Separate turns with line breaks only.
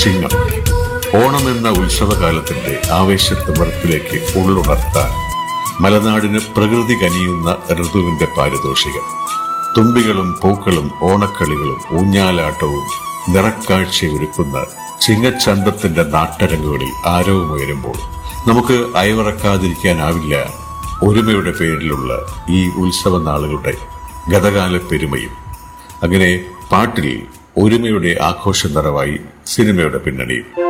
ചിങ്ങം ഓണമെന്ന ഉത്സവകാലത്തിന്റെ ആവേശത്തിമർപ്പിലേക്ക് ഉള്ളുണർത്താൻ മലനാടിന് പ്രകൃതി കനിയുന്ന ഋതുവിന്റെ പാരിതോഷികം തുമ്പികളും പൂക്കളും ഓണക്കളികളും ഊഞ്ഞാലാട്ടവും നിറക്കാഴ്ചയൊരുക്കുന്ന ചിങ്ങച്ചന്തത്തിന്റെ നാട്ടരങ്ങുകളിൽ ആരവമുയരുമ്പോൾ നമുക്ക് അയവിറക്കാതിരിക്കാനാവില്ല ഒരുമയുടെ പേരിലുള്ള ഈ ഉത്സവ നാളുകളുടെ ഗതകാല പെരുമയും അങ്ങനെ പാട്ടിൽ ഒരുമയുടെ ആഘോഷ നിറവായി സിനിമയുടെ പിന്നണിയും